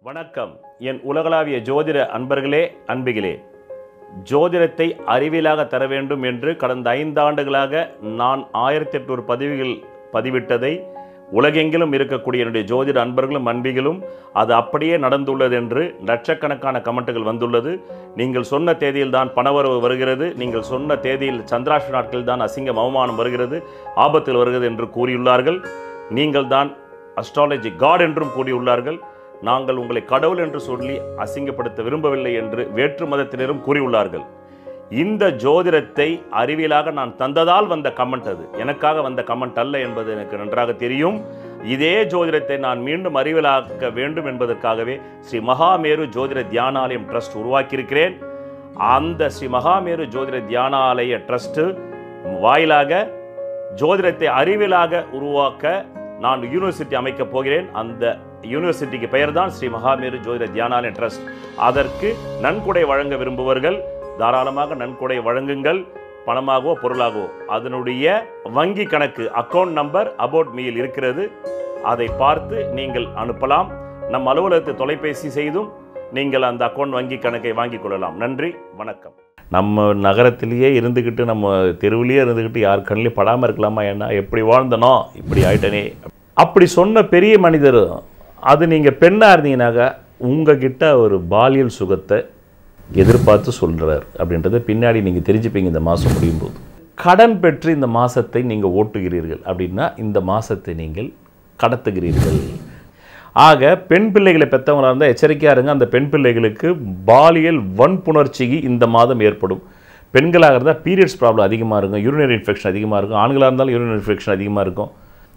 வணக்கம் என் உலகளாவிய ஜோதிட அன்பர்களே அன்பிகளே ஜோதிடத்தை அறிவியலாக தர வேண்டும் என்று கடந்த ஐந்து ஆண்டுகளாக நான் ஆயிரத்தி எட்நூறு பதிவுகள் பதிவிட்டதை உலகெங்கிலும் இருக்கக்கூடிய என்னுடைய ஜோதிட அன்பர்களும் அன்பிகளும் அது அப்படியே நடந்துள்ளது என்று லட்சக்கணக்கான கமெண்ட்டுகள் வந்துள்ளது நீங்கள் சொன்ன தேதியில் தான் பணவரவு வருகிறது நீங்கள் சொன்ன தேதியில் சந்திராஷ்ட நாட்களில் தான் அசிங்கம் அவமானம் வருகிறது ஆபத்தில் வருகிறது என்று கூறியுள்ளார்கள் நீங்கள் தான் அஸ்ட்ராலஜி காட் என்றும் கூறியுள்ளார்கள் நாங்கள் உங்களை கடவுள் என்று சொல்லி அசிங்கப்படுத்த விரும்பவில்லை என்று வேற்று மதத்தினரும் கூறியுள்ளார்கள் இந்த ஜோதிடத்தை அறிவியலாக நான் தந்ததால் வந்த கமெண்ட் அது எனக்காக வந்த கமெண்ட் அல்ல என்பது எனக்கு நன்றாக தெரியும் இதே ஜோதிடத்தை நான் மீண்டும் அறிவியலாக்க வேண்டும் என்பதற்காகவே ஸ்ரீ மகாமேரு ஜோதிட தியானாலயம் ட்ரஸ்ட் உருவாக்கியிருக்கிறேன் அந்த ஸ்ரீ மகாமேரு ஜோதிட தியானாலய ட்ரஸ்ட் வாயிலாக ஜோதிடத்தை அறிவியலாக உருவாக்க நான் யூனிவர்சிட்டி அமைக்கப் போகிறேன் அந்த யூனிவர்சிட்டிக்கு பெயர் தான் ஸ்ரீ மகாமேரு ஜோதிட தியானாலய ட்ரஸ்ட் அதற்கு நன்கொடை வழங்க விரும்புவர்கள் தாராளமாக நன்கொடை வழங்குங்கள் பணமாகவோ பொருளாகவோ அதனுடைய வங்கி கணக்கு அக்கவுண்ட் நம்பர் அபவுட் மீல் இருக்கிறது அதை பார்த்து நீங்கள் அனுப்பலாம் நம் அலுவலகத்தை தொலைபேசி செய்தும் நீங்கள் அந்த அக்கவுண்ட் வங்கி கணக்கை வாங்கிக் கொள்ளலாம் நன்றி வணக்கம் நம்ம நகரத்திலேயே இருந்துக்கிட்டு நம்ம தெருவிலேயே இருந்துக்கிட்டு யார் கண்ணிலையும் படாமல் இருக்கலாமா என்ன எப்படி வாழ்ந்தனோ இப்படி ஆயிட்டனே அப்படி சொன்ன பெரிய மனிதர் அது நீங்கள் பெண்ணாக இருந்தீங்கன்னாக்கா உங்ககிட்ட ஒரு பாலியல் சுகத்தை எதிர்பார்த்து சொல்கிறார் அப்படின்றத பின்னாடி நீங்கள் தெரிஞ்சுப்பீங்க இந்த மாதம் முடியும் போது கடன் பெற்று இந்த மாதத்தை நீங்கள் ஓட்டுகிறீர்கள் அப்படின்னா இந்த மாதத்தை நீங்கள் கடத்துகிறீர்கள் ஆக பெண் பிள்ளைகளை பெற்றவங்களாக இருந்தால் எச்சரிக்கையாக இருங்க அந்த பெண் பிள்ளைகளுக்கு பாலியல் வன்புணர்ச்சிக்கு இந்த மாதம் ஏற்படும் பெண்களாக இருந்தால் பீரியட்ஸ் ப்ராப்ளம் அதிகமாக இருக்கும் யூரினரி இன்ஃபெக்ஷன் அதிகமாக இருக்கும் ஆண்களாக இருந்தாலும் யூரினரி இன்ஃபெக்ஷன் அதிகமாக இருக்கும்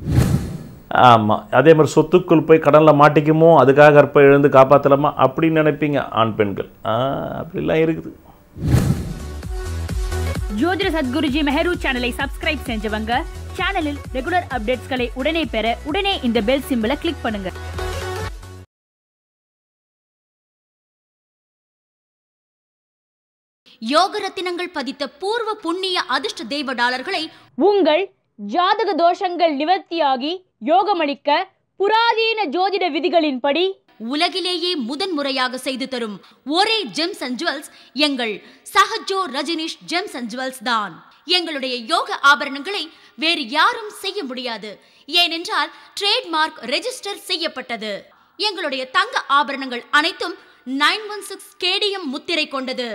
ஆமாம் அதே மாதிரி சொத்துக்குள் போய் கடனில் மாட்டிக்குமோ அதுக்காக கற்பை எழுந்து காப்பாற்றலாமா அப்படின்னு நினைப்பீங்க ஆண் பெண்கள் ஆ, அப்படிலாம் இருக்குது ஜோதிட சத்குருஜி மெஹரு சேனலை சப்ஸ்கிரைப் செஞ்சவங்க சேனலில் ரெகுலர் அப்டேட்ஸ்களை உடனே பெற உடனே இந்த பெல் சிம்பலை கிளிக் பண்ணுங்க யோக ரத்தினங்கள் பதித்த பூர்வ புண்ணிய அதிர்ஷ்ட தெய்வ டாலர்களை உங்கள் ஜாதக தோஷங்கள் நிவர்த்தியாகி யோகமளிக்க புராதீன ஜோதிட விதிகளின்படி உலகிலேயே முதன் முறையாக செய்து தரும் ஒரே ஜெம்ஸ் அண்ட் ஜுவல்ஸ் எங்கள் Sahajo Rajneesh gems and jewels தான் எங்களுடைய யோக ஆபரணங்களை வேறு யாரும் செய்ய முடியாது ஏனென்றால் ட்ரேட்மார்க் ரெஜிஸ்டர் செய்யப்பட்டது எங்களுடைய தங்க ஆபரணங்கள் அனைத்தும் நைன் ஒன் சிக்ஸ் கேடிஎம் முத்திரை கொண்டது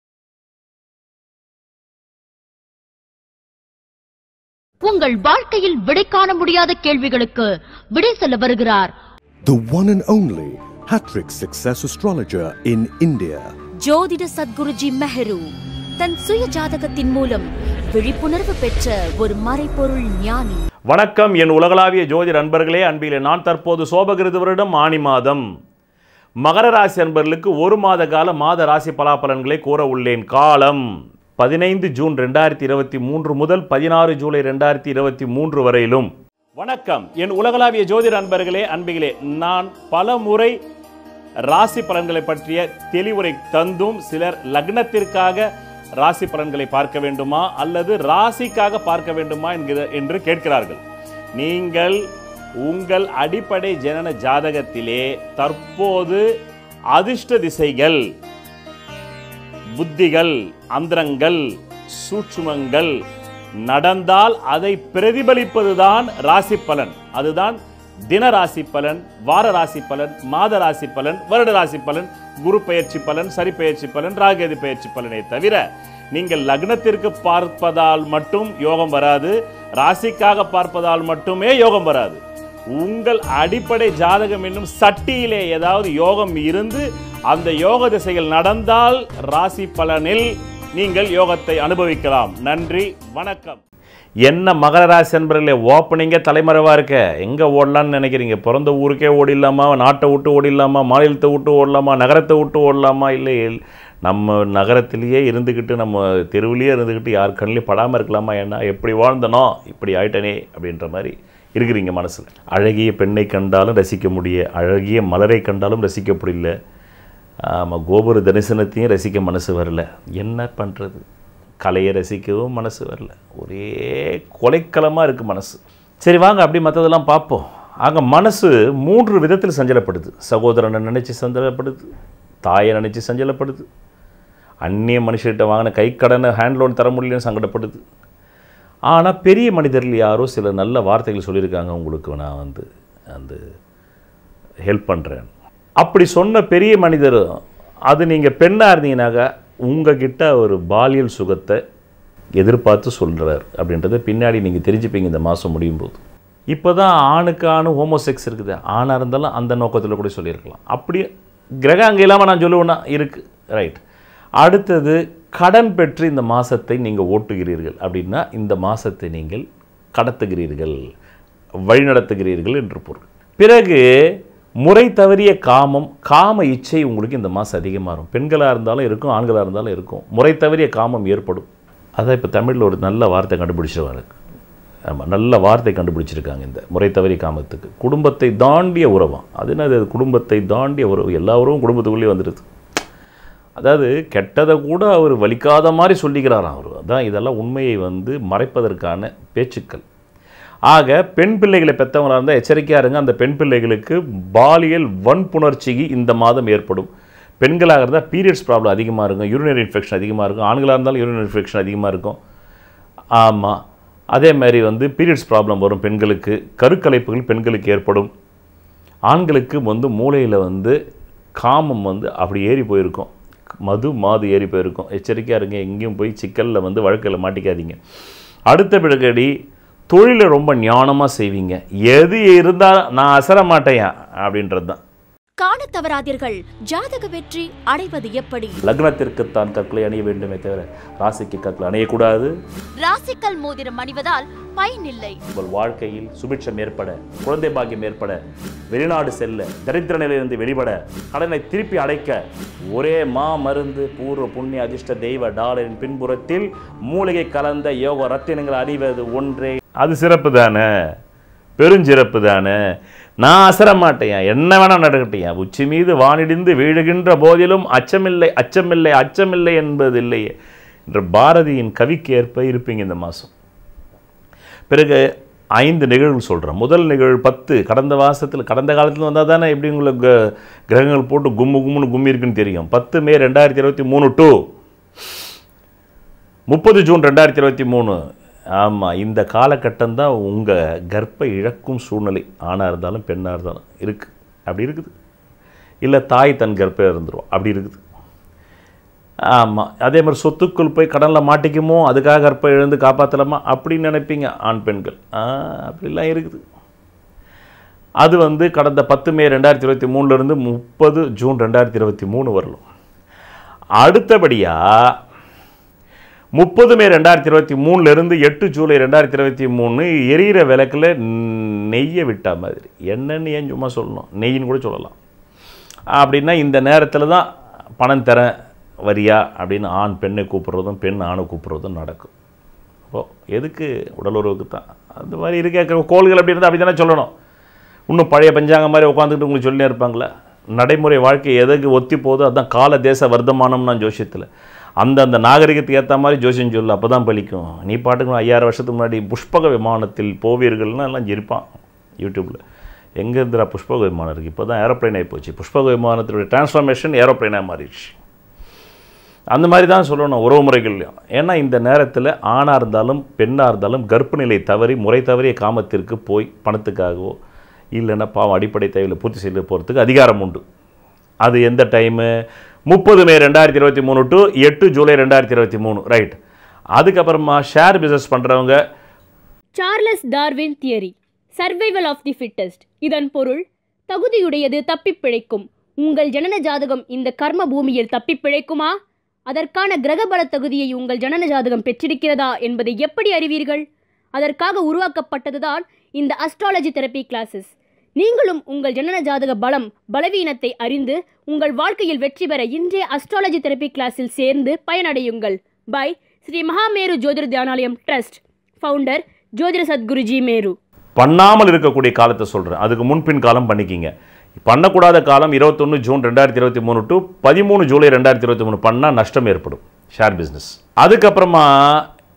உங்கள் வாழ்க்கையில் விடை காண முடியாத கேள்விகளுக்கு விடை சொல்ல வருகிறார் the one and only Hattrick Success Astrologer in India. ஜோதிட சத்குருஜி மெஹரு தன் சுய ஜாதகத்தின் மூலம் விழிப்புணர்வு பெற்ற ஒரு மறைபொருள் ஞானி வணக்கம் என் உலகளாவிய ஜோதிட அன்பர்களே அன்பிலே நான் தற்போது சோபகிருது வருடம் ஆணி மாதம் மகர ராசி அன்பர்களுக்கு ஒரு மாத கால மாத ராசி பலாபலன்களை கூற உள்ளேன் காலம் பதினைந்து ஜூன் ரெண்டாயிரத்தி இருபத்தி மூன்று முதல் பதினாறு ஜூலை ரெண்டாயிரத்தி இருபத்தி மூன்று வரையிலும் வணக்கம் என் உலகளாவிய ஜோதிட அன்பர்களே அன்பிகளே நான் பல முறை ராசி பலன்களை பற்றிய தெளிவுரை தந்தும் சிலர் லக்னத்திற்காக ராசி பலன்களை பார்க்க வேண்டுமா அல்லது ராசிக்காக பார்க்க வேண்டுமா என்கிற என்று கேட்கிறார்கள் நீங்கள் உங்கள் அடிப்படை ஜனன ஜாதகத்திலே தற்போது அதிர்ஷ்ட திசைகள் புத்திகள் அந்தரங்கள் சூட்சுமங்கள் நடந்தால் அதை பிரதிபலிப்பதுதான் ராசி பலன் அதுதான் தின ராசி பலன் வார ராசி பலன் மாத ராசி பலன் வருட ராசி பலன் குரு பெயர்ச்சி பலன் சரி பெயர்ச்சி பலன் ராகேது பெயர்ச்சி பலனை தவிர நீங்கள் லக்னத்திற்கு பார்ப்பதால் மட்டும் யோகம் வராது ராசிக்காக பார்ப்பதால் மட்டுமே யோகம் வராது உங்கள் அடிப்படை ஜாதகம் என்னும் சட்டியிலே ஏதாவது யோகம் இருந்து அந்த யோக திசைகள் நடந்தால் ராசி பலனில் நீங்கள் யோகத்தை அனுபவிக்கலாம் நன்றி வணக்கம் என்ன மகர ராசி என்பர்களே ஓப்பனிங்கே தலைமறைவாக இருக்க எங்கே ஓடலான்னு நினைக்கிறீங்க பிறந்த ஊருக்கே ஓடிடலாமா நாட்டை விட்டு ஓடிடலாமா மாநிலத்தை விட்டு ஓடலாமா நகரத்தை விட்டு ஓடலாமா இல்லை இல்லை. நம்ம நகரத்திலேயே இருந்துக்கிட்டு நம்ம தெருவிலேயே இருந்துக்கிட்டு யார் கண்ணிலையும் படாமல் இருக்கலாமா என்ன எப்படி வாழ்ந்தனோ இப்படி ஆயிட்டனே அப்படின்ற மாதிரி இருக்கிறீங்க மனசில் அழகிய பெண்ணை கண்டாலும் ரசிக்க முடிய அழகிய மலரை கண்டாலும் ரசிக்க முடியல ஆமாம் கோபுர தரிசனத்தையும் ரசிக்க மனசு வரல என்ன பண்ணுறது கலையை ரசிக்கவும் மனசு வரல ஒரே கொலைக்களமாக இருக்குது மனசு சரி வாங்க அப்படி மற்றதெல்லாம் பார்ப்போம் ஆக மனசு மூன்று விதத்தில் சஞ்சலப்படுது சகோதரனை நினச்சி சஞ்சலப்படுது தாயை நினச்சி சஞ்சலப்படுது அந்நிய மனுஷர்கிட்ட வாங்கின கை கடனை ஹேண்ட் லோன் தர முடியலன்னு சங்கடப்படுது ஆனால் பெரிய மனிதர்கள் யாரோ சில நல்ல வார்த்தைகள் சொல்லியிருக்காங்க உங்களுக்கு நான் வந்து அந்த ஹெல்ப் பண்ணுறேன் அப்படி சொன்ன பெரிய மனிதர் அது நீங்கள் பெண்ணாக இருந்தீங்கன்னாக்கா உங்ககிட்ட ஒரு பாலியல் சுகத்தை எதிர்பார்த்து சொல்கிறார் அப்படின்றத பின்னாடி நீங்கள் தெரிஞ்சுப்பீங்க இந்த மாதம் முடியும் போது இப்போ தான் ஆணுக்கு ஆணு ஹோமோசெக்ஸ் இருக்குது ஆணாக இருந்தாலும் அந்த நோக்கத்தில் கூட சொல்லியிருக்கலாம் அப்படி கிரகம் அங்கே இல்லாமல் நான் சொல்லுவேன்னா இருக்குது ரைட் அடுத்தது கடன் பெற்று இந்த மாதத்தை நீங்கள் ஓட்டுகிறீர்கள் அப்படின்னா இந்த மாதத்தை நீங்கள் கடத்துகிறீர்கள் வழிநடத்துகிறீர்கள் என்று பொருள் பிறகு முறை தவறிய காமம் காம இச்சை உங்களுக்கு இந்த மாதம் அதிகமாக இருக்கும் பெண்களாக இருந்தாலும் இருக்கும் ஆண்களாக இருந்தாலும் இருக்கும் முறை தவறிய காமம் ஏற்படும் அதான் இப்போ தமிழில் ஒரு நல்ல வார்த்தை கண்டுபிடிச்சிருவாரு ஆமாம் நல்ல வார்த்தை கண்டுபிடிச்சிருக்காங்க இந்த முறை தவறி காமத்துக்கு குடும்பத்தை தாண்டிய உறவாம் அது என்னது அது குடும்பத்தை தாண்டிய உறவு எல்லா உறவும் குடும்பத்துக்குள்ளேயே வந்துடுது அதாவது கெட்டதை கூட அவர் வலிக்காத மாதிரி சொல்லிக்கிறாராம் அவர் அதான் இதெல்லாம் உண்மையை வந்து மறைப்பதற்கான பேச்சுக்கள் ஆக பெண் பிள்ளைகளை பெற்றவங்களாக இருந்தால் எச்சரிக்கையாக இருங்க அந்த பெண் பிள்ளைகளுக்கு பாலியல் வன்புணர்ச்சிக்கு இந்த மாதம் ஏற்படும் பெண்களாக இருந்தால் பீரியட்ஸ் ப்ராப்ளம் அதிகமாக இருக்கும் யூரினரி இன்ஃபெக்ஷன் அதிகமாக இருக்கும் ஆண்களாக இருந்தாலும் யூரினரி இன்ஃபெக்ஷன் அதிகமாக இருக்கும் ஆமாம் அதே மாதிரி வந்து பீரியட்ஸ் ப்ராப்ளம் வரும் பெண்களுக்கு கருக்கலைப்புகள் பெண்களுக்கு ஏற்படும் ஆண்களுக்கு வந்து மூளையில் வந்து காமம் வந்து அப்படி ஏறி போயிருக்கும் மது மாது ஏறி போயிருக்கும் எச்சரிக்கையாக இருங்க எங்கேயும் போய் சிக்கலில் வந்து வழக்கில் மாட்டிக்காதீங்க அடுத்த பிறகடி தொழிலை ரொம்ப ஞானமாக செய்வீங்க எது இருந்தால் நான் அசர மாட்டேன் அப்படின்றது தான் காண தவறாதீர்கள் ஜாதக வெற்றி அடைவது எப்படி லக்னத்திற்குத்தான் கற்களை அணிய வேண்டுமே தவிர ராசிக்கு கற்களை அணியக்கூடாது ராசிக்கல் மோதிரம் அணிவதால் பயனில்லை உங்கள் வாழ்க்கையில் சுபிட்சம் ஏற்பட குழந்தை பாக்கியம் ஏற்பட வெளிநாடு செல்ல தரித்திர நிலையிலிருந்து வெளிப்பட கடனை திருப்பி அடைக்க ஒரே மா மருந்து பூர்வ புண்ணிய அதிர்ஷ்ட தெய்வ டாலரின் பின்புறத்தில் மூலிகை கலந்த யோக ரத்தினங்கள் அணிவது ஒன்றே அது சிறப்பு தானே பெருஞ்சிறப்பு தானே நான் அசர மாட்டேன் என்ன வேணா நடக்கட்டையா உச்சி மீது வானிடிந்து வீழுகின்ற போதிலும் அச்சமில்லை அச்சமில்லை அச்சமில்லை என்பதில்லையே என்ற பாரதியின் கவிக்கு ஏற்ப இருப்பீங்க இந்த மாதம் பிறகு ஐந்து நிகழ்வு சொல்கிறேன் முதல் நிகழ்வு பத்து கடந்த மாதத்தில் கடந்த காலத்தில் வந்தால் தானே எப்படி உங்களுக்கு க- கிரகங்கள் போட்டு கும்மு கும்முன்னு கும்மி இருக்குன்னு தெரியும் பத்து மே ரெண்டாயிரத்தி இருபத்தி மூணு டு முப்பது ஜூன் ரெண்டாயிரத்தி இருபத்தி மூணு ஆமாம் இந்த காலகட்டம் தான் உங்கள் கர்ப்பை இழக்கும் சூழ்நிலை ஆணாக இருந்தாலும் பெண்ணாக இருந்தாலும் இருக்குது அப்படி இருக்குது இல்லை தாய் தன் கர்ப்பை இருந்துரும் அப்படி இருக்குது ஆமாம் அதே மாதிரி சொத்துக்குள் போய் கடனில் மாட்டிக்குமோ அதுக்காக கற்பை இழந்து காப்பாற்றலாமா அப்படின்னு நினைப்பீங்க ஆண் பெண்கள் ஆ, அப்படிலாம் இருக்குது அது வந்து கடந்த பத்து மே ரெண்டாயிரத்தி இருபத்தி மூணுலேருந்து முப்பது ஜூன் ரெண்டாயிரத்தி இருபத்தி மூணு வரலும் அடுத்தபடியாக முப்பது மே ரெண்டாயிரத்தி இருபத்தி மூணுலேருந்து எட்டு ஜூலை ரெண்டாயிரத்தி இருபத்தி மூணு எரியிற விளக்கில் நெய்யை விட்டா மாதிரி என்னன்னு ஏன் சும்மா சொல்லணும் நெய்ன்னு கூட சொல்லலாம் அப்படின்னா இந்த நேரத்தில் தான் பணம் தரேன் வரியா அப்படின்னு ஆண் பெண்ணை கூப்பிட்றதும் பெண் ஆணை கூப்பிட்றதும் நடக்கும் அப்போ எதுக்கு உடல் உறவுக்கு தான் அந்த மாதிரி இருக்க கோள்கள் அப்படி இருந்தால் அப்படி தானே சொல்லணும் இன்னும் பழைய பஞ்சாங்க மாதிரி உட்காந்துக்கிட்டு உங்களுக்கு சொல்லினே இருப்பாங்களே நடைமுறை வாழ்க்கை எதுக்கு ஒத்தி போதோ அதுதான் கால தேச வர்த்தமானம் நான் ஜோசியத்தில் அந்த அந்த நாகரிகத்துக்கு ஏற்ற மாதிரி ஜோசியம் சொல்லு அப்போ தான் பலிக்கும் நீ பாட்டுக்கு ஐயாயிரம் வருஷத்துக்கு முன்னாடி புஷ்பக விமானத்தில் போவீர்கள்னா எல்லாம் இருப்பான் யூடியூப்பில் எங்கே இருந்துடா புஷ்பக விமானம் இருக்குது இப்போ தான் ஏரோப்ளைன் ஆகி போச்சு புஷ்பக விமானத்தினுடைய டிரான்ஸ்ஃபார்மேஷன் ஏரோப்ளைனாக மாறிடுச்சு அந்த மாதிரி தான் சொல்லணும் உறவு முறைகள்லையும் ஏன்னா இந்த நேரத்தில் ஆணாக இருந்தாலும் பெண்ணாக இருந்தாலும் கர்ப்ப நிலை தவறி முறை தவறிய காமத்திற்கு போய் பணத்துக்காகவோ இல்லைன்னா பாவம் அடிப்படை தேவையில் பூர்த்தி செய்து போகிறதுக்கு அதிகாரம் உண்டு அது எந்த டைமு முப்பது மே ரெண்டாயிரத்தி இருபத்தி மூணு டு எட்டு ஜூலை ரெண்டாயிரத்தி இருபத்தி மூணு ரைட் அதுக்கப்புறமா ஷேர் பிஸ்னஸ் பண்ணுறவங்க Charles Darwin theory survival of the fittest இதன் பொருள் தகுதியுடையது தப்பிப் பிழைக்கும் உங்கள் ஜனன ஜாதகம் இந்த கர்ம பூமியில் தப்பிப் பிழைக்குமா அதற்கான கிரகபல தகுதியை உங்கள் ஜனன ஜாதகம் பெற்றிருக்கிறதா என்பதை எப்படி அறிவீர்கள் அதற்காக உருவாக்கப்பட்டதுதான் இந்த அஸ்ட்ராலஜி தெரப்பி கிளாஸஸ் நீங்களும் உங்கள் ஜனன ஜாதக பலம் பலவீனத்தை அறிந்து உங்கள் வாழ்க்கையில் வெற்றி பெற இன்றைய அஸ்ட்ராலஜி தெரப்பி கிளாஸில் சேர்ந்து பயனடையுங்கள் by Sri Mahameru Jyothir Dhyanalayam trust founder ஜோதிட சத்குருஜி மேரு பண்ணாமல் இருக்கக்கூடிய காலத்தை சொல்கிறேன் அதுக்கு முன்பின் காலம் பண்ணிக்கிங்க பண்ணக்கூடாத காலம் இருபத்தொன்று ஜூன் ரெண்டாயிரத்தி இருபத்தி மூணு டு பதிமூணு ஜூலை ரெண்டாயிரத்தி இருபத்தி மூணு பண்ணால் நஷ்டம் ஏற்படும் ஷேர் பிஸ்னஸ் அதுக்கப்புறமா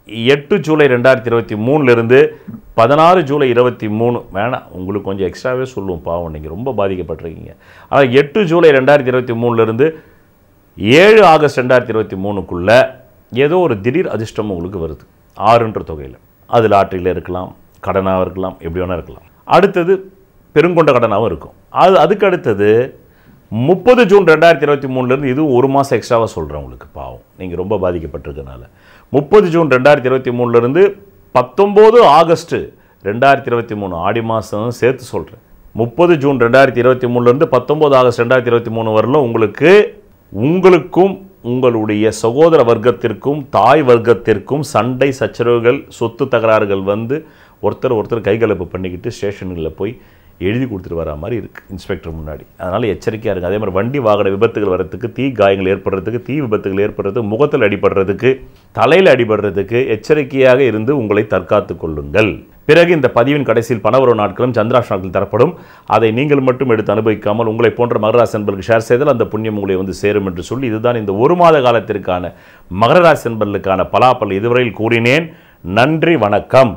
எட்டு ஜூலை ரெண்டாயிரத்தி இருபத்தி மூணுலேருந்து பதினாறு ஜூலை இருபத்தி மூணு வேணாம் உங்களுக்கு கொஞ்சம் எக்ஸ்ட்ராவே சொல்லுவோம் பாவம் நீங்கள் ரொம்ப பாதிக்கப்பட்டிருக்கீங்க ஆனால் எட்டு ஜூலை ரெண்டாயிரத்தி இருபத்தி மூணுலேருந்து ஏழு ஆகஸ்ட் ரெண்டாயிரத்தி இருபத்தி மூணுக்குள்ளே ஏதோ ஒரு திடீர் அதிர்ஷ்டம் உங்களுக்கு வருது ஆறுன்ற தொகையில் அது லாட்டரியில் இருக்கலாம் கடனாக இருக்கலாம் எப்படி வேணால் இருக்கலாம் அடுத்தது பெருங்கொண்ட கடனாகவும் இருக்கும் அது அதுக்கு அடுத்தது முப்பது ஜூன் ரெண்டாயிரத்தி இருபத்தி மூணுலேருந்து இதுவும் ஒரு மாதம் எக்ஸ்ட்ராவாக சொல்கிறேன் உங்களுக்கு பாவம் நீங்கள் ரொம்ப பாதிக்கப்பட்டிருக்கனால முப்பது ஜூன் ரெண்டாயிரத்தி இருபத்தி மூணுலேருந்து பத்தொம்போது ஆகஸ்ட்டு ரெண்டாயிரத்தி இருபத்தி மூணு ஆடி மாதம் சேர்த்து சொல்கிறேன் முப்பது ஜூன் ரெண்டாயிரத்தி இருபத்தி மூணுலேருந்து பத்தொம்போது ஆகஸ்ட் ரெண்டாயிரத்தி இருபத்தி மூணு வரலும் உங்களுக்கு உங்களுக்கும் உங்களுடைய சகோதர வர்க்கத்திற்கும் தாய் வர்க்கத்திற்கும் சண்டை சச்சரவுகள் சொத்து தகராறுகள் வந்து ஒருத்தர் ஒருத்தர் கைகலப்பு பண்ணிக்கிட்டு ஸ்டேஷன்களில் போய் எழுதி கொடுத்துட்டு வர மாதிரி இருக்குது இன்ஸ்பெக்டர் முன்னாடி அதனால் எச்சரிக்கையாக இருக்குது அதே மாதிரி வண்டி வாகன விபத்துகள் வரதுக்கு தீ காயங்கள் ஏற்படுறதுக்கு தீ விபத்துகள் ஏற்படுறதுக்கு முகத்தில் அடிபடுறதுக்கு தலையில் அடிபடுறதுக்கு எச்சரிக்கையாக இருந்து உங்களை தற்காத்து கொள்ளுங்கள் பிறகு இந்த பதிவின் கடைசியில் பணவரவு நாட்களும் சந்திராஷ் நாட்கள் தரப்படும் அதை நீங்கள் மட்டும் எடுத்து அனுபவிக்காமல் உங்களை போன்ற மகராசி என்பர்களுக்கு ஷேர் செய்தால் அந்த புண்ணியம் உங்களை வந்து சேரும் என்று சொல்லி இதுதான் இந்த ஒரு மாத காலத்திற்கான மகராசி என்பர்களுக்கான பலாப்பல் இதுவரையில் கூறினேன் நன்றி வணக்கம்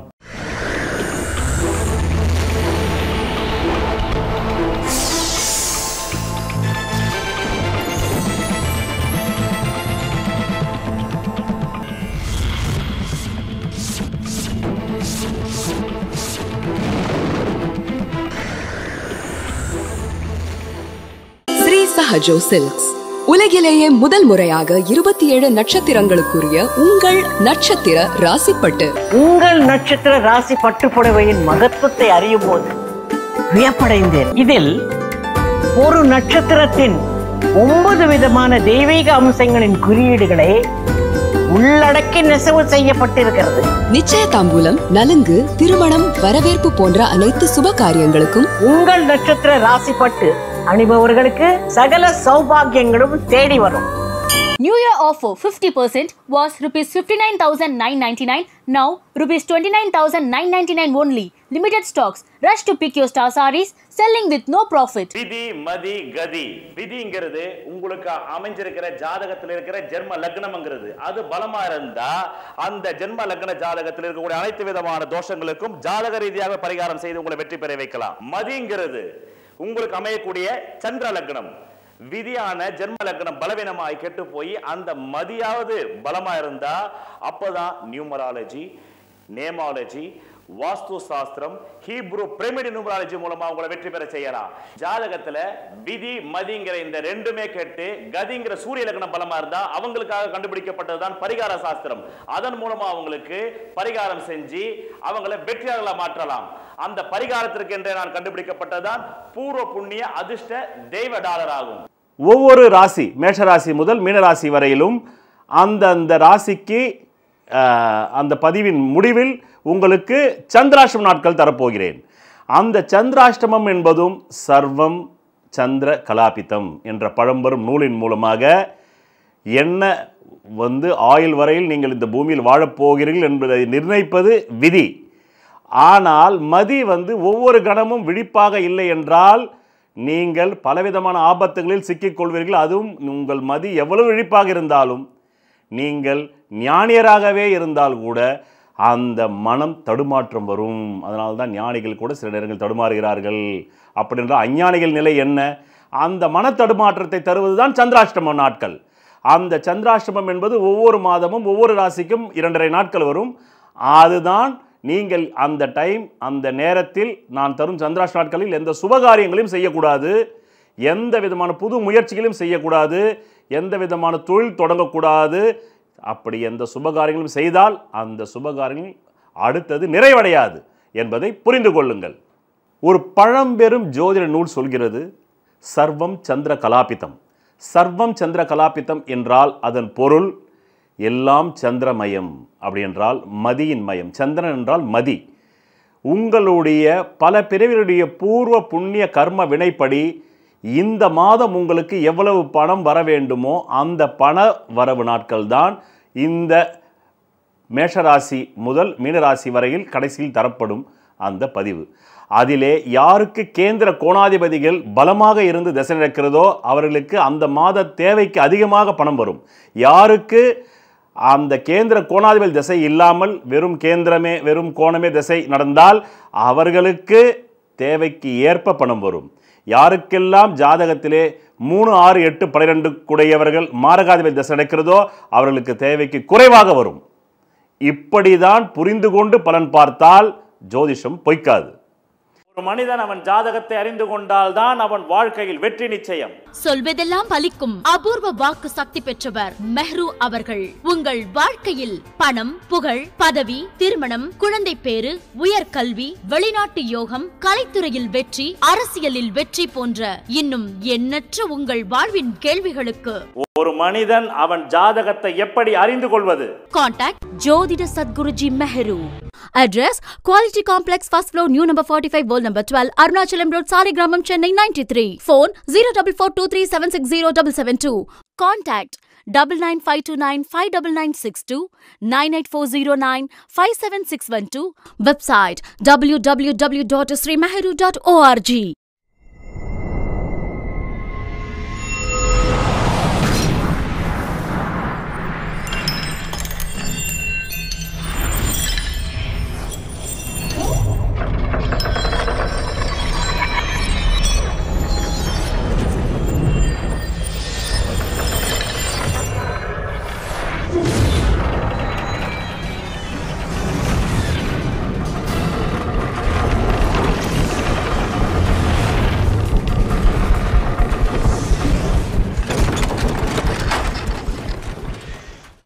ஸ்ரீ சஹஜோ சில்க்ஸ் உலகிலேயே முதல் முறையாக இருபத்தி ஏழு நட்சத்திரங்களுக்குரிய உங்கள் நட்சத்திர ராசிப்பட்டு உங்கள் நட்சத்திர ராசி பட்டுப்புடவையின் மகத்துவத்தை அறியும் போது வியப்படைந்தேன் இதில் ஒரு நட்சத்திரத்தின் ஒன்பது விதமான தெய்வீக அம்சங்களின் குறியீடுகளை உள்ளடக்கி நெசவு செய்யப்பட்டிருக்கிறது நிச்சய தாம்பூலம் நலுங்கு திருமணம் வரவேற்பு போன்ற அனைத்து சுப காரியங்களுக்கும் உங்கள் நட்சத்திர ராசி பட்டு அணிபவர்களுக்கு சகல சௌபாகியங்களும் தேடி வரும் New Year offer 50% was rupees 59,999. Now rupees 29,999 only. Limited stocks. Rush to pick your star sarees. Selling with no profit. விதி மதி கதி விதிங்கிறது உங்களுக்கு அமைஞ்சிருக்கிற ஜாதகத்தில் இருக்கிற ஜென்ம லக்னம்ங்கிறது அது பலமா இருந்தா அந்த ஜென்ம லக்ன ஜாதகத்தில் இருக்கக்கூடிய அனைத்து விதமான தோஷங்களுக்கும் ஜாதக ரீதியாக பரிகாரம் செய்து உங்களை வெற்றி பெற வைக்கலாம் மதிங்கிறது உங்களுக்கு அமையக்கூடிய சந்திர லக்னம் விதியான ஜென்ம லக்னம் பலவீனமாய் கெட்டு போய் அந்த மதியாவது பலமா இருந்தா அப்பதான் நியூமராலஜி நேமாலஜி வாஸ்து சாஸ்திரம் ஹீப்ரு பிரமிடு நியூமராலஜி மூலமா உங்களை வெற்றி பெற செய்யலாம் ஜாதகத்துல விதி மதிங்கிற இந்த ரெண்டுமே கேட்டு கதிங்கிற சூரிய லக்னம் பலமா இருந்தா அவங்களுக்காக கண்டுபிடிக்கப்பட்டதுதான் பரிகார சாஸ்திரம் அதன் மூலமா அவங்களுக்கு பரிகாரம் செஞ்சு அவங்களை வெற்றியாளர்களா மாற்றலாம் அந்த பரிகாரத்திற்கு என்றே நான் கண்டுபிடிக்கப்பட்டதுதான் பூர்வ புண்ணிய அதிர்ஷ்ட தெய்வ டாலர் ஆகும் ஒவ்வொரு ராசி மேஷ ராசி முதல் மீன ராசி வரையிலும் அந்த அந்த ராசிக்கு அஹ், அந்த பதிவின் முடிவில் உங்களுக்கு சந்திராஷ்டம நாட்கள் தரப்போகிறேன் அந்த சந்திராஷ்டமம் என்பதும் சர்வம் சந்திர கலாபிதம் என்ற பழம்பெரும் நூலின் மூலமாக என்ன வந்து ஆயுள் வரையில் நீங்கள் இந்த பூமியில் வாழப்போகிறீர்கள் என்பதை நிர்ணயிப்பது விதி ஆனால் மதி வந்து ஒவ்வொரு கணமும் விழிப்பாக இல்லை என்றால் நீங்கள் பலவிதமான ஆபத்துகளில் சிக்கிக்கொள்வீர்கள் அதுவும் உங்கள் மதி எவ்வளவு விழிப்பாக இருந்தாலும் நீங்கள் ஞானியராகவே இருந்தால் கூட அந்த மனம் தடுமாற்றம் வரும் அதனால தான் ஞானிகள் கூட சில நேரங்கள் தடுமாறுகிறார்கள் அப்படி என்றால் அஞ்ஞானிகள் நிலை என்ன அந்த மன தடுமாற்றத்தை தருவதுதான் சந்திராஷ்டம நாட்கள் அந்த சந்திராஷ்டமம் என்பது ஒவ்வொரு மாதமும் ஒவ்வொரு ராசிக்கும் இரண்டரை நாட்கள் வரும் அதுதான் நீங்கள் அந்த டைம் அந்த நேரத்தில் நான் தரும் சந்திராஷ்ட நாட்களில் எந்த சுபகாரியங்களையும் செய்யக்கூடாது எந்த விதமான புது முயற்சிகளையும் செய்யக்கூடாது எந்த விதமான தொழில் தொடங்கக்கூடாது அப்படி எந்த சுபகாரியங்களும் செய்தால் அந்த சுபகாரியங்கள் அடுத்தது நிறைவடையாது என்பதை புரிந்து கொள்ளுங்கள் ஒரு பழம்பெரும் ஜோதிட நூல் சொல்கிறது சர்வம் சந்திர கலாபிதம் சர்வம் சந்திர கலாபிதம் என்றால் அதன் பொருள் எல்லாம் சந்திரமயம் அப்படி என்றால் மதியின் மயம் சந்திரன் என்றால் மதி உங்களுடைய பல பிறவிகளுடைய பூர்வ புண்ணிய கர்ம வினைப்படி இந்த மாதம் உங்களுக்கு எவ்வளவு பணம் வர வேண்டுமோ அந்த பண வரவு நாட்கள் தான் இந்த மேஷராசி முதல் மீனராசி வரையில் கடைசியில் தரப்படும் அந்த பதிவு அதிலே யாருக்கு கேந்திர கோணாதிபதிகள் பலமாக இருந்து திசை நடக்கிறதோ அவர்களுக்கு அந்த மாத தேவைக்கு அதிகமாக பணம் வரும் யாருக்கு அந்த கேந்திர கோணாதிபதி திசை இல்லாமல் வெறும் கேந்திரமே வெறும் கோணமே திசை நடந்தால் அவர்களுக்கு தேவைக்கு ஏற்ப பணம் வரும் யாருக்கெல்லாம் ஜாதகத்திலே மூணு ஆறு எட்டு பன்னிரெண்டு கூடையவர்கள் மாரகாதிபதி திசை நடக்கிறதோ அவர்களுக்கு தேவைக்கு குறைவாக வரும் இப்படிதான் புரிந்து கொண்டு பலன் பார்த்தால் ஜோதிஷம் பொய்க்காது ஒரு மனிதன் அவன் ஜாதகத்தை அறிந்து கொண்டால் தான் அவன் வாழ்க்கையில் வெற்றி நிச்சயம் சொல்வதெல்லாம் பலிக்கும் அபூர்வ வாக்கு சக்தி பெற்றவர் மெஹ்ரு அவர்கள் உங்கள் வாழ்க்கையில் பணம் புகழ் பதவி திருமணம் குழந்தை பேரு உயர்கல்வி வெளிநாட்டு யோகம் கலைத்துறையில் வெற்றி அரசியலில் வெற்றி போன்ற இன்னும் எண்ணற்ற உங்கள் வாழ்வின் கேள்விகளுக்கு ஒரு மனிதன் அவன் ஜாதகத்தை எப்படி அறிந்து கொள்வது Contact Jodhida Sadguruji Meheru. Address Quality Complex, first floor, new number 45, wall number 12, Arunachalam Road, Saligramam, Chennai 93. Phone 0442360772. Contact double nine five two nine five double nine six two nine eight four zero nine five seven six one two. Website www.srimeheru.org.